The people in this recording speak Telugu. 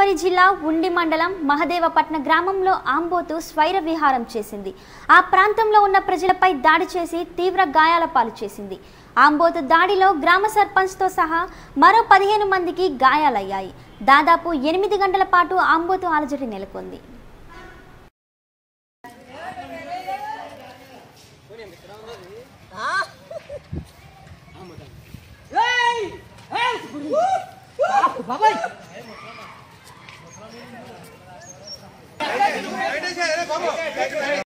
తూర్పుగోదావరి జిల్లా ఉండి మండలం మహదేవపట్న గ్రామంలో ఆంబోతు స్వైర విహారం చేసింది ఆ ప్రాంతంలో ఉన్న ప్రజలపై దాడి చేసి తీవ్ర గాయాల పాలు చేసింది ఆంబోతు దాడిలో గ్రామ సర్పంచ్తో సహా మరో పదిహేను మందికి గాయాలయ్యాయి దాదాపు ఎనిమిది గంటల పాటు ఆంబోతు అలజడి నెలకొంది బాబాయ్